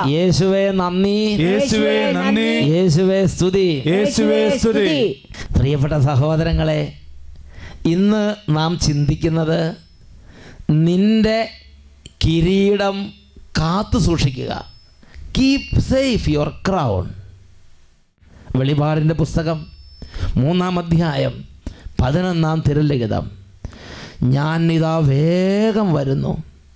യേശുവേ നന്ദി യേശുവേ നന്ദി യേശുവേ സ്തുതി യേശുവേ സ്തുതി പ്രിയപ്പെട്ട സഹോദരങ്ങളെ ഇന്ന് നാം ചിന്തിക്കുന്നത് നിന്റെ കിരീടം കാത്തു സൂക്ഷിക്കുക കീപ് സേഫ് യുവർ ക്രൗൺ വെളിപാടിൻ്റെ പുസ്തകം മൂന്നാം അധ്യായം പതിനൊന്നാം തിരുലിഖിതം ഞാൻ ഇതാ വേഗം വരുന്നു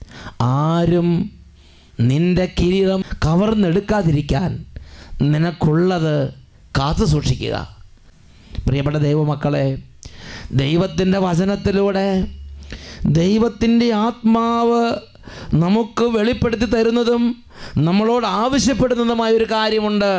ആരും നിന്റെ കിരീടം കവർന്നെടുക്കാതിരിക്കാൻ നിനക്കുള്ളത് കാത്തു സൂക്ഷിക്കുക പ്രിയപ്പെട്ട ദൈവമക്കളെ ദൈവത്തിൻ്റെ വചനത്തിലൂടെ ദൈവത്തിൻ്റെ ആത്മാവ് നമുക്ക് വെളിപ്പെടുത്തി തരുന്നതും നമ്മളോട് ആവശ്യപ്പെടുന്നതുമായ ഒരു കാര്യമുണ്ട്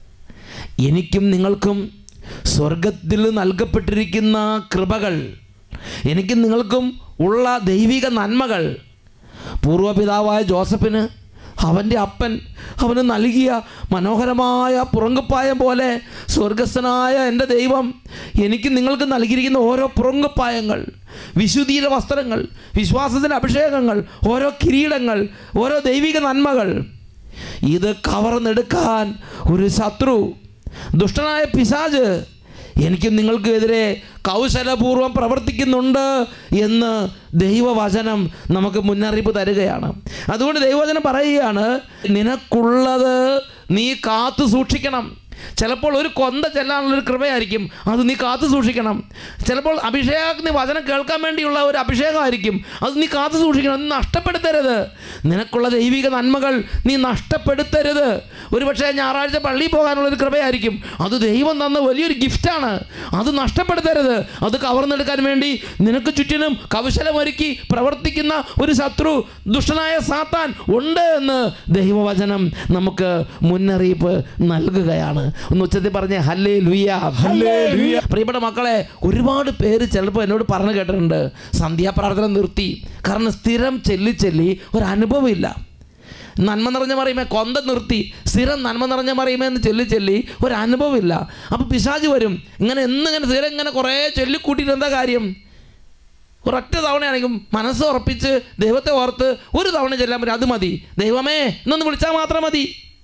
എനിക്കും നിങ്ങൾക്കും സ്വർഗത്തിൽ നൽകപ്പെട്ടിരിക്കുന്ന കൃപകൾ എനിക്കും നിങ്ങൾക്കും ഉള്ള ദൈവിക നന്മകൾ പൂർവ്വപിതാവായ ജോസഫിന് അവൻ്റെ അപ്പൻ അവന് നൽകിയ മനോഹരമായ പുറങ്കുപ്പായം പോലെ സ്വർഗസ്ഥനായ എൻ്റെ ദൈവം എനിക്ക് നിങ്ങൾക്ക് നൽകിയിരിക്കുന്ന ഓരോ പുറങ്കുപ്പായങ്ങൾ വിശുദ്ധിയുടെ വസ്ത്രങ്ങൾ വിശ്വാസത്തിൻ്റെ അഭിഷേകങ്ങൾ ഓരോ കിരീടങ്ങൾ ഓരോ ദൈവിക നന്മകൾ ഇത് കവർന്നെടുക്കാൻ ഒരു ശത്രു ദുഷ്ടനായ പിശാജ് എനിക്കും നിങ്ങൾക്കും എതിരെ കൗശലപൂർവ്വം പ്രവർത്തിക്കുന്നുണ്ട് എന്ന് ദൈവവചനം നമുക്ക് മുന്നറിയിപ്പ് തരികയാണ് അതുകൊണ്ട് ദൈവവചനം പറയുകയാണ് നിനക്കുള്ളത് നീ കാത്തു സൂക്ഷിക്കണം ചിലപ്പോൾ ഒരു കൊന്ത ചെല്ലാനുള്ളൊരു കൃപയായിരിക്കും അത് നീ കാത്തു സൂക്ഷിക്കണം ചിലപ്പോൾ അഭിഷേകത്തിന് വചനം കേൾക്കാൻ വേണ്ടിയുള്ള ഒരു അഭിഷേകമായിരിക്കും അത് നീ കാത്തു സൂക്ഷിക്കണം നീ നഷ്ടപ്പെടുത്തരുത് നിനക്കുള്ള ദൈവിക നന്മകൾ നീ നഷ്ടപ്പെടുത്തരുത് ഒരു പക്ഷേ ഞായറാഴ്ച പള്ളിയിൽ പോകാനുള്ള ഒരു കൃപയായിരിക്കും അത് ദൈവം തന്ന വലിയൊരു ഗിഫ്റ്റാണ് അത് നഷ്ടപ്പെടുത്തരുത് അത് കവർന്നെടുക്കാൻ വേണ്ടി നിനക്ക് ചുറ്റിനും കൗശലമൊരുക്കി പ്രവർത്തിക്കുന്ന ഒരു ശത്രു ദുഷ്ടനായ സാത്താൻ ഉണ്ട് എന്ന് ദൈവവചനം നമുക്ക് മുന്നറിയിപ്പ് നൽകുകയാണ് ഒന്ന് ഉച്ചത്തിൽ പറഞ്ഞേ ഹല്ലേ ലുയ്യ ഹല്ലേലൂയ. പ്രിയപ്പെട്ട മക്കളെ ഒരുപാട് പേര് ചിലപ്പോൾ എന്നോട് പറഞ്ഞു കേട്ടിട്ടുണ്ട് സന്ധ്യാപ്രാർത്ഥന നിർത്തി കാരണം സ്ഥിരം ചെല്ലി ചെല്ലി ഒരു അനുഭവമില്ല നന്മ നിറഞ്ഞ മറിയുമേ കൊന്ത നിർത്തി സ്ഥിരം നന്മ നിറഞ്ഞ മറിയുമേ എന്ന് ചൊല്ലി ചൊല്ലി ഒരു അനുഭവമില്ല അപ്പോൾ പിശാജ് വരും ഇങ്ങനെ എന്നിങ്ങനെ സ്ഥിരം ഇങ്ങനെ കുറേ ചൊല്ലിക്കൂട്ടിയിട്ട് എന്താ കാര്യം ഒരൊറ്റ തവണയാണെങ്കിലും മനസ്സ് ഉറപ്പിച്ച് ദൈവത്തെ ഓർത്ത് ഒരു തവണ ചെല്ലാൻ പറ്റും അത് മതി ദൈവമേ എന്നൊന്ന് വിളിച്ചാൽ മാത്രം മതി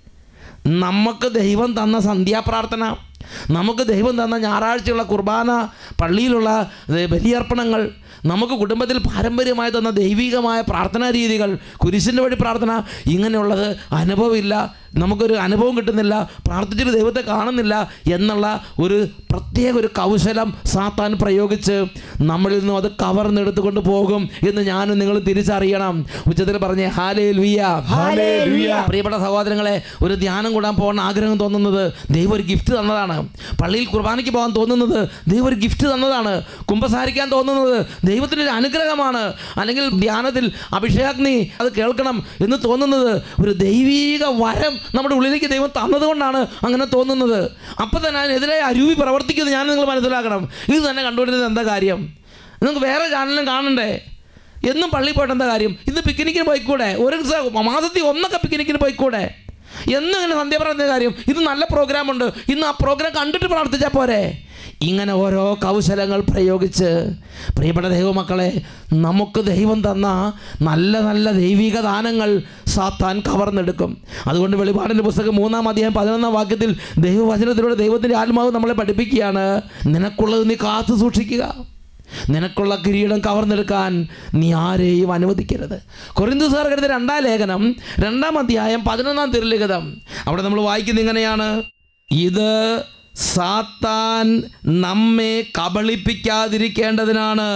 നമുക്ക് ദൈവം തന്ന സന്ധ്യാപ്രാർത്ഥന നമുക്ക് ദൈവം തന്ന ഞായറാഴ്ചയുള്ള കുർബാന പള്ളിയിലുള്ള ദേ- ബലിയർപ്പണങ്ങൾ നമുക്ക് കുടുംബത്തിൽ പാരമ്പര്യമായി തന്ന ദൈവികമായ പ്രാർത്ഥനാ രീതികൾ കുരിശിൻ്റെ വഴി പ്രാർത്ഥന ഇങ്ങനെയുള്ളത് അനുഭവമില്ല നമുക്കൊരു അനുഭവം കിട്ടുന്നില്ല പ്രാർത്ഥിച്ചിട്ട് ദൈവത്തെ കാണുന്നില്ല എന്നുള്ള ഒരു പ്രത്യേക ഒരു കൗശലം സാത്താൻ പ്രയോഗിച്ച് നമ്മളിൽ നിന്നും അത് കവർന്നെടുത്തുകൊണ്ട് പോകും എന്ന് ഞാനും നിങ്ങൾ തിരിച്ചറിയണം ഉച്ചത്തിൽ പറഞ്ഞേ ഹാലേ ലുയ്യ ഹല്ലേലൂയ. പ്രിയപ്പെട്ട സഹോദരങ്ങളെ ഒരു ധ്യാനം കൂടാൻ പോകാൻ ആഗ്രഹം തോന്നുന്നത് ദൈവം ഒരു ഗിഫ്റ്റ് തന്നതാണ് പള്ളിയിൽ കുർബാനയ്ക്ക് പോകാൻ തോന്നുന്നത് ദൈവം ഒരു ഗിഫ്റ്റ് തന്നതാണ് കുംഭസാരിക്കാൻ തോന്നുന്നത് ദൈവത്തിൻ്റെ ഒരു അനുഗ്രഹമാണ് അല്ലെങ്കിൽ ധ്യാനത്തിൽ അഭിഷേകാഗ്നി അത് കേൾക്കണം എന്ന് തോന്നുന്നത് ഒരു ദൈവീക വരം നമ്മുടെ ഉള്ളിലേക്ക് ദൈവം തന്നതുകൊണ്ടാണ് അങ്ങനെ തോന്നുന്നത് അപ്പം തന്നെ അതിനെതിരെ അരുവി പ്രവർത്തിക്കുന്നത് ഞാൻ നിങ്ങൾ മനസ്സിലാക്കണം ഇത് തന്നെ കണ്ടുകൊണ്ടിരുന്നത് എന്താ കാര്യം നിങ്ങൾക്ക് വേറെ ചാനലും കാണണ്ടേ എന്നും പള്ളിയിൽ പോയിട്ട് എന്താ കാര്യം ഇന്ന് പിക്നിക്കിന് പോയിക്കൂടെ ഒരു ദിവസം മാസത്തിൽ ഒന്നൊക്കെ പിക്നിക്കിന് പോയിക്കൂടെ എന്നും ഇങ്ങനെ സന്ധ്യ പറയുന്ന കാര്യം ഇത് നല്ല പ്രോഗ്രാമുണ്ട് ഇന്ന് ആ പ്രോഗ്രാം കണ്ടിട്ട് പ്രാർത്ഥിച്ചാൽ പോരെ ഇങ്ങനെ ഓരോ കൗശലങ്ങൾ പ്രയോഗിച്ച് പ്രിയപ്പെട്ട ദൈവമക്കളെ നമുക്ക് ദൈവം തന്ന നല്ല നല്ല ദൈവിക ദാനങ്ങൾ സാത്താൻ കവർന്നെടുക്കും അതുകൊണ്ട് വെളിപാടിൻ്റെ പുസ്തകം മൂന്നാം അധ്യായം പതിനൊന്നാം വാക്യത്തിൽ ദൈവവചനത്തിലൂടെ ദൈവത്തിൻ്റെ ആത്മാവ് നമ്മളെ പഠിപ്പിക്കുകയാണ് നിനക്കുള്ളത് നീ കാത്തു സൂക്ഷിക്കുക നിനക്കുള്ള കിരീടം കവർന്നെടുക്കാൻ നീ ആരെയും അനുവദിക്കരുത് കൊറിന്തുസാർ കരുത രണ്ടാം ലേഖനം രണ്ടാം അധ്യായം പതിനൊന്നാം തിരുലിഖിതം അവിടെ നമ്മൾ വായിക്കുന്നത് ഇങ്ങനെയാണ് ഇത് സാത്താൻ നമ്മെ കബളിപ്പിക്കാതിരിക്കേണ്ടതിനാണ്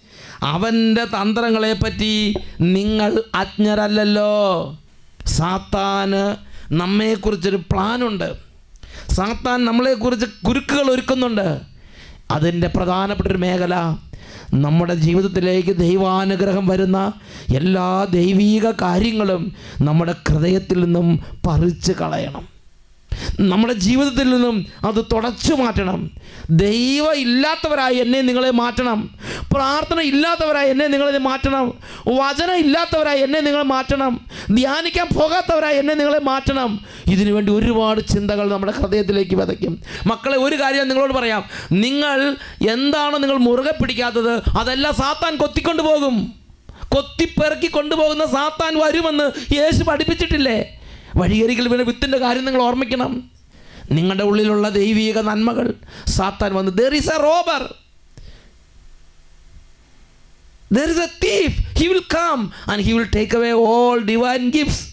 അവൻ്റെ തന്ത്രങ്ങളെപ്പറ്റി നിങ്ങൾ അജ്ഞരല്ലല്ലോ സാത്താന് നമ്മെക്കുറിച്ചൊരു പ്ലാനുണ്ട് സാത്താൻ നമ്മളെക്കുറിച്ച് കുരുക്കുകൾ ഒരുക്കുന്നുണ്ട് അതിൻ്റെ പ്രധാനപ്പെട്ട ഒരു മേഖല നമ്മുടെ ജീവിതത്തിലേക്ക് ദൈവാനുഗ്രഹം വരുന്ന എല്ലാ ദൈവീക കാര്യങ്ങളും നമ്മുടെ ഹൃദയത്തിൽ നിന്നും പറിച്ച് കളയണം നമ്മുടെ ജീവിതത്തിൽ നിന്നും അത് തുടച്ചു മാറ്റണം ദൈവം ഇല്ലാത്തവരായി എന്നെ നിങ്ങളെ മാറ്റണം പ്രാർത്ഥന ഇല്ലാത്തവരായി എന്നെ നിങ്ങളെ മാറ്റണം വചനം ഇല്ലാത്തവരായി എന്നെ നിങ്ങൾ മാറ്റണം ധ്യാനിക്കാൻ പോകാത്തവരായി എന്നെ നിങ്ങളെ മാറ്റണം ഇതിനു വേണ്ടി ഒരുപാട് ചിന്തകൾ നമ്മുടെ ഹൃദയത്തിലേക്ക് വിതയ്ക്കും മക്കളെ ഒരു കാര്യം നിങ്ങളോട് പറയാം നിങ്ങൾ എന്താണ് നിങ്ങൾ മുറുകെ പിടിക്കാത്തത് അതെല്ലാം സാത്താൻ കൊത്തിക്കൊണ്ട് പോകും കൊത്തിപ്പെറുക്കി കൊണ്ടുപോകുന്ന സാത്താൻ വരുമെന്ന് യേശു പഠിപ്പിച്ചിട്ടില്ലേ വഴിയരികിൽ വീണ വിത്തിൻ്റെ കാര്യം നിങ്ങൾ ഓർമ്മിക്കണം നിങ്ങളുടെ ഉള്ളിലുള്ള ദൈവീക നന്മകൾ സാത്താൻ വന്ന് there is a robber there is a thief he will come and he will take away all divine gifts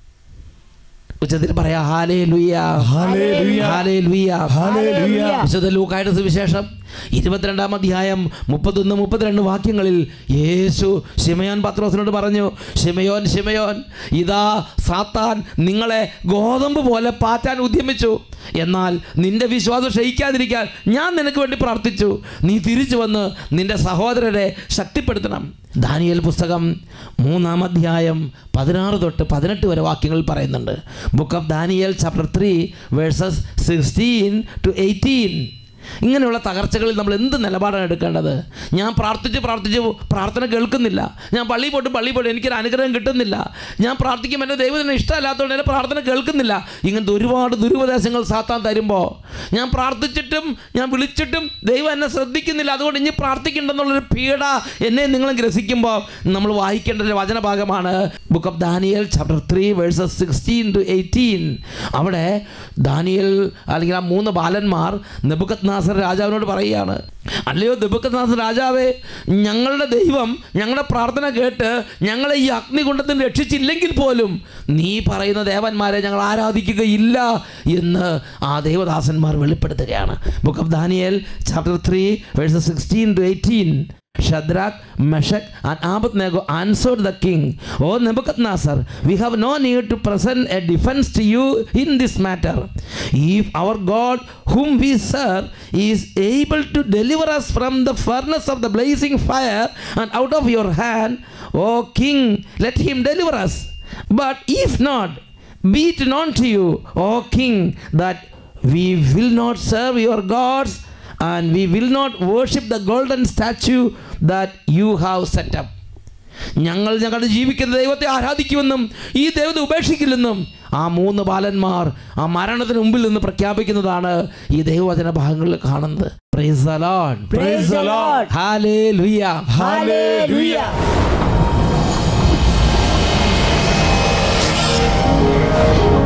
ഉച്ചത്തിൽ പറയാ ഹാലേ ലുയ്യ ഹല്ലേലൂയ. ഹാലേ ലുയ്യ ഹല്ലേലൂയ. വിശുദ്ധ ലൂക്കായുടെ സുവിശേഷം ഇരുപത്തിരണ്ടാം അധ്യായം മുപ്പത്തൊന്ന് മുപ്പത്തിരണ്ട് വാക്യങ്ങളിൽ യേശു ശിമയോൻ പത്രോസിനോട് പറഞ്ഞു ശിമയോൻ ശിമയോൻ ഇതാ സാത്താൻ നിങ്ങളെ ഗോതമ്പ് പോലെ പാറ്റാൻ ഉദ്യമിച്ചു എന്നാൽ നിന്റെ വിശ്വാസം ക്ഷയിക്കാതിരിക്കാൻ ഞാൻ നിനക്ക് വേണ്ടി പ്രാർത്ഥിച്ചു നീ തിരിച്ചു വന്ന് നിന്റെ സഹോദരരെ ശക്തിപ്പെടുത്തണം ദാനിയൽ പുസ്തകം മൂന്നാം അധ്യായം പതിനാറ് തൊട്ട് പതിനെട്ട് വരെ വാക്യങ്ങൾ പറയുന്നുണ്ട് book of Daniel chapter three verses sixteen to eighteen ഇങ്ങനെയുള്ള തകർച്ചകളിൽ നമ്മൾ എന്ത് നിലപാടാണ് എടുക്കേണ്ടത് ഞാൻ പ്രാർത്ഥിച്ച് പ്രാർത്ഥിച്ച് പ്രാർത്ഥന കേൾക്കുന്നില്ല ഞാൻ പള്ളി പോയിട്ട് പള്ളി പോയിട്ട് എനിക്കൊരു അനുഗ്രഹം കിട്ടുന്നില്ല ഞാൻ പ്രാർത്ഥിക്കും എൻ്റെ ദൈവത്തിന് ഇഷ്ടമല്ലാത്തതുകൊണ്ട് എൻ്റെ പ്രാർത്ഥന കേൾക്കുന്നില്ല ഇങ്ങനത്തെ ഒരുപാട് ദുരുപദേശങ്ങൾ സാത്താൻ തരുമ്പോൾ ഞാൻ പ്രാർത്ഥിച്ചിട്ടും ഞാൻ വിളിച്ചിട്ടും ദൈവം എന്നെ ശ്രദ്ധിക്കുന്നില്ല അതുകൊണ്ട് ഇനി പ്രാർത്ഥിക്കണ്ടെന്നുള്ളൊരു പീഡ എന്നെ നിങ്ങളും ഗ്രസിക്കുമ്പോൾ നമ്മൾ വായിക്കേണ്ട ഒരു വചനഭാഗമാണ് book of Daniel chapter three verses sixteen to eighteen അവിടെ ദാനിയൽ അല്ലെങ്കിൽ ആ മൂന്ന് ബാലന്മാർ നെബുക്കത് നാസർ രാജാവിനോട് പറയുകയാണ് അല്ലയോ നെബുക്കത് നാസർ രാജാവേ ഞങ്ങളുടെ ദൈവം ഞങ്ങളുടെ പ്രാർത്ഥന കേട്ട് ഞങ്ങളെ ഈ അഗ്നികുണ്ടത്തിന് രക്ഷിച്ചില്ലെങ്കിൽ പോലും നീ പറയുന്ന ദേവന്മാരെ ഞങ്ങൾ ആരാധിക്കുകയില്ല എന്ന് ആ ദേവദാസന്മാർ വെളിപ്പെടുത്തുകയാണ് book of Daniel chapter three verses sixteen to eighteen Shadrach, Meshach, and Abednego answered the king, O Nebuchadnezzar, we have no need to present a defense to you in this matter. If our God, whom we serve, is able to deliver us from the furnace of the blazing fire and out of your hand, O king, let him deliver us. But if not, be it known to you, O king, that we will not serve your gods and we will not worship the golden statue that you have set up. ഞങ്ങൾ ഞങ്ങളുടെ ജീവിക്കുന്ന ദൈവത്തെ ആരാധിക്കുമെന്നും ഈ ദൈവത്തെ ഉപേക്ഷിക്കില്ലെന്നും ആ മൂന്ന് ബാലന്മാർ ആ മരണത്തിന് മുമ്പിൽ നിന്ന് പ്രഖ്യാപിക്കുന്നതാണ് ഈ ദൈവവചന ഭാഗങ്ങളിൽ കാണുന്നത് Praise the Lord. Praise the Lord. Hallelujah. Hallelujah. Hallelujah.